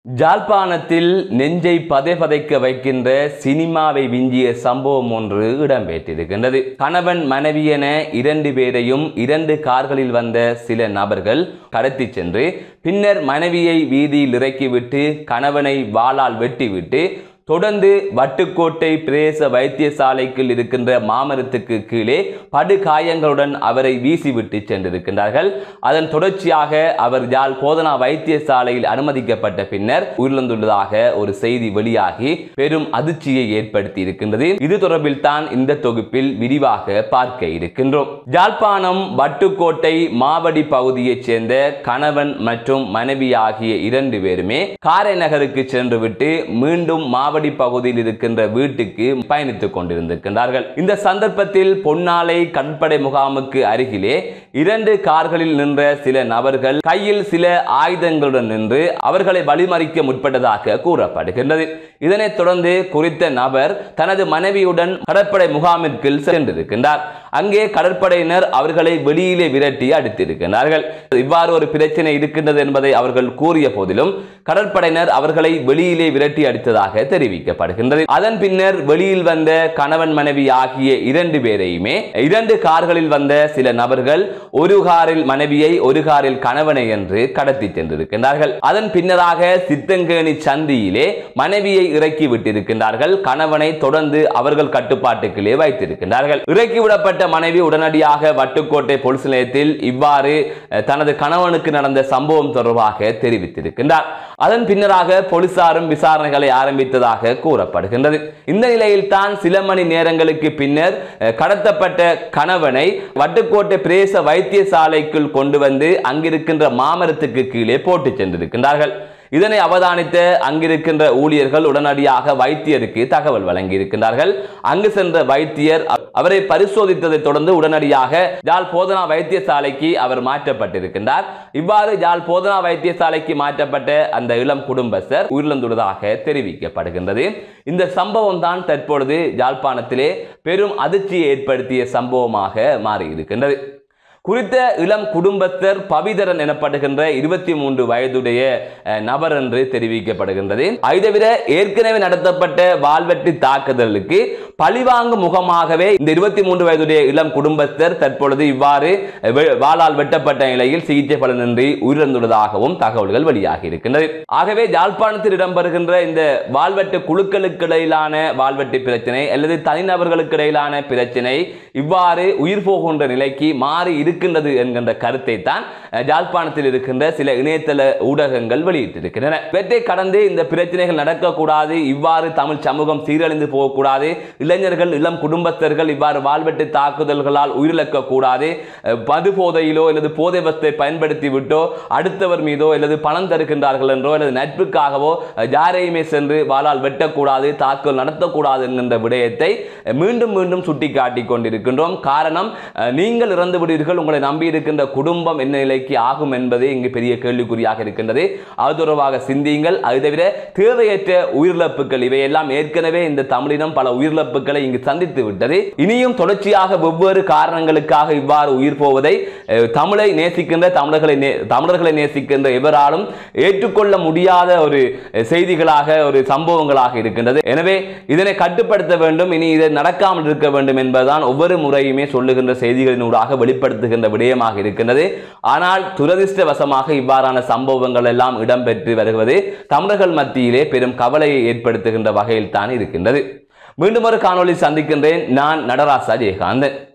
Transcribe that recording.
ஜாழ்ப்பாணத்தில் நெஞ்சை பதைபதைக்க வைக்கின்ற சினிமாவை விஞ்சிய சம்பவம் ஒன்று இடம்பெற்றிருக்கின்றது கணவன் மனைவி என இரண்டு பேரையும் இரண்டு கார்களில் வந்த சில நபர்கள் கடத்தி சென்று பின்னர் மனைவியை வீதியில் இறக்கிவிட்டு கணவனை வாளால் வெட்டிவிட்டு தொடர்ந்து வட்டுக்கோட்டை பிரேச வைத்தியசாலைக்குள் இருக்கின்ற மாமரத்துக்கு கீழே படுகாயங்களுடன் அவரை வீசிவிட்டு சென்றிருக்கின்றார்கள் அதன் தொடர்ச்சியாக அவர் யாழ் போதனா வைத்தியசாலையில் அனுமதிக்கப்பட்ட பின்னர் உயிரிழந்துள்ளதாக ஒரு செய்தி வெளியாகி பெரும் அதிர்ச்சியை ஏற்படுத்தி இருக்கின்றது இது தொடர்பில் தான் இந்த தொகுப்பில் விரிவாக பார்க்க இருக்கின்றோம் யாழ்ப்பாணம் வட்டுக்கோட்டை மாவடி பகுதியைச் சேர்ந்த கணவன் மற்றும் மனைவி ஆகிய இரண்டு பேருமே காரைநகருக்கு சென்றுவிட்டு மீண்டும் மாவடி பகுதியில் இருக்கின்ற வீட்டுக்கு பயணித்துக் கொண்டிருந்திருக்கின்றார்கள் இந்த சந்தர்ப்பத்தில் பொன்னாலை கடற்படை முகாமுக்கு அருகிலே இரண்டு கார்களில் நின்ற சில நபர்கள் கையில் சில ஆயுதங்களுடன் நின்று அவர்களை வழிமறிக்க முற்பட்டதாக கூறப்படுகின்றது இதனைத் தொடர்ந்து குறித்த நபர் தனது மனைவியுடன் கடற்படை முகாமிற்குள் சென்றிருக்கின்றார் அங்கே கடற்படையினர் அவர்களை வெளியிலே விரட்டி அடித்திருக்கின்றார்கள் இவ்வாறு ஒரு பிரச்சனை இருக்கின்றது என்பதை அவர்கள் கூறிய போதிலும் கடற்படையினர் அவர்களை வெளியிலே விரட்டி அடித்ததாக தெரிவிக்கப்படுகின்றது அதன் பின்னர் வெளியில் வந்த கணவன் மனைவி ஆகிய இரண்டு பேரையுமே இரண்டு கார்களில் வந்த சில நபர்கள் ஒரு காரில் மனைவியை ஒரு காரில் கணவனை என்று கடத்தி சென்றிருக்கின்றார்கள் அதன் பின்னராக சித்தங்கேணி சந்தியிலே மனைவியை இறக்கி விட்டிருக்கின்றார்கள் கணவனை தொடர்ந்து அவர்கள் கட்டுப்பாட்டுக்குள்ளே வைத்திருக்கின்றார்கள் இறக்கிவிடப்பட்ட மனைவி உடனடியாக வட்டுக்கோட்டை போலீஸ் நிலையத்தில் இவ்வாறு அஹ், தனது கணவனுக்கு நடந்த சம்பவம் தொடர்பாக தெரிவித்திருக்கின்றார் அதன் பின்னராக போலீசாரும் விசாரணைகளை ஆரம்பித்ததாக கூறப்படுகின்றது இந்த நிலையில் தான் சில மணி நேரங்களுக்கு பின்னர் அஹ், கடத்தப்பட்ட கணவனை வட்டுக்கோட்டை பிரேச வைத்தியசாலைக்குள் கொண்டு வந்து அங்கிருக்கின்ற மாமரத்துக்கு கீழே போட்டு சென்றிருக்கின்றார்கள் இதனை அவதானித்த அங்கிருக்கின்ற ஊழியர்கள் உடனடியாக வைத்தியருக்கு தகவல் வழங்கி இருக்கின்றார்கள் அங்கு சென்ற வைத்தியர் அவ- அவரை பரிசோதித்ததை தொடர்ந்து உடனடியாக ஜாழ் போதனா வைத்தியசாலைக்கு அவர் மாற்றப்பட்டிருக்கின்றார் இவ்வாறு ஜாழ் போதனா வைத்தியசாலைக்கு மாற்றப்பட்ட அந்த இளம் குடும்பஸ்தர் உயிரிழந்துள்ளதாக தெரிவிக்கப்படுகின்றது இந்த சம்பவம் தான் தற்பொழுது யாழ்ப்பாணத்திலே பெரும் அதிர்ச்சியை ஏற்படுத்திய சம்பவமாக மாறி இருக்கின்றது குறித்த இளம் குடும்பஸ்தர் பவிதரன் எனப்படுகின்ற இருபத்தி மூன்று வயதுடைய அஹ், நபர் என்று தெரிவிக்கப்படுகின்றது அதை தவிர ஏற்கனவே நடத்தப்பட்ட வால்வெட்டி தாக்குதலுக்கு பழிவாங்கும் முகமாகவே இந்த இருபத்தி மூன்று வயதுடைய இளம் குடும்பஸ்தர் தற்பொழுது இவ்வாறு அஹ், வெ- வாளால் வெட்டப்பட்ட நிலையில் சிகிச்சை பலனின்றி உயிரிழந்துள்ளதாகவும் தகவல்கள் வெளியாகி இருக்கின்றது ஆகவே யாழ்ப்பாணத்தில் இடம்பெறுகின்ற இந்த வால்வெட்டு குழுக்களுக்கு இடையிலான வால்வெட்டு பிரச்சனை அல்லது தனிநபர்களுக்கு இடையிலான பிரச்சனை இவ்வாறு உயிர் போகின்ற நிலைக்கு மாறி இருக்கின்றது என்கின்ற கருத்தை தான் அஹ், யாழ்ப்பாணத்தில் இருக்கின்ற சில இணையதள ஊடகங்கள் வெளியிட்டிருக்கின்றன இவற்றை கடந்து இந்த பிரச்சனைகள் நடக்கக்கூடாது இவ்வாறு தமிழ் சமூகம் சீரழிந்து போகக்கூடாது இளைஞர்கள் இளம் குடும்பஸ்தர்கள் இவ்வாறு வாழ்வெட்டு தாக்குதல்களால் உயிரிழக்க கூடாது அஹ், மது போதையிலோ அல்லது போதை வஸ்தை பயன்படுத்தி விட்டோ அடுத்தவர் மீதோ அல்லது பணம் தருகின்றார்கள் என்றோ அல்லது நட்புக்காகவோ அஹ், யாரையுமே சென்று வாளால் வெட்டக்கூடாது தாக்குதல் நடத்தக்கூடாது என்கின்ற விடயத்தை அஹ், மீண்டும் மீண்டும் சுட்டி காட்டிக் கொண்டிருக்கின்றோம் காரணம் அஹ், நீங்கள் இறந்து விடுவீர்கள் உங்களை நம்பி இருக்கின்ற குடும்பம் என்ன நிலைக்கு ஆகும் என்பதே இங்கு பெரிய கேள்விக்குறியாக இருக்கின்றது அது தொடர்பாக சிந்தியுங்கள் அது தவிர தேவையற்ற உயிரிழப்புகள் இவையெல்லாம் ஏற்கனவே இந்த தமிழினம் பல உயிரிழப்புகளை இங்கு சந்தித்து விட்டது இனியும் தொடர்ச்சியாக வெவ்வேறு காரணங்களுக்காக இவ்வாறு உயிர் போவதை அஹ், தமிழை நேசிக்கின்ற தமிழர்களை நே- தமிழர்களை நேசிக்கின்ற எவராலும் ஏற்றுக்கொள்ள முடியாத ஒரு அஹ், செய்திகளாக ஒரு சம்பவங்களாக இருக்கின்றது எனவே இதனை கட்டுப்படுத்த வேண்டும் இனி இது நடக்காமல் இருக்க வேண்டும் என்பதுதான் ஒவ்வொரு முறையுமே சொல்லுகின்ற செய்திகளினூடாக வெளிப்படுத்துகின்ற விடயமாக இருக்கின்றது ஆனால் துரதிர்ஷ்டவசமாக இவ்வாறான சம்பவங்கள் எல்லாம் இடம்பெற்று வருவது தமிழர்கள் மத்தியிலே பெரும் கவலையை ஏற்படுத்துகின்ற வகையில் தான் இருக்கின்றது மீண்டும் ஒரு காணொளி சந்திக்கின்றேன் நான் நடராசா ஜெயகாந்தன்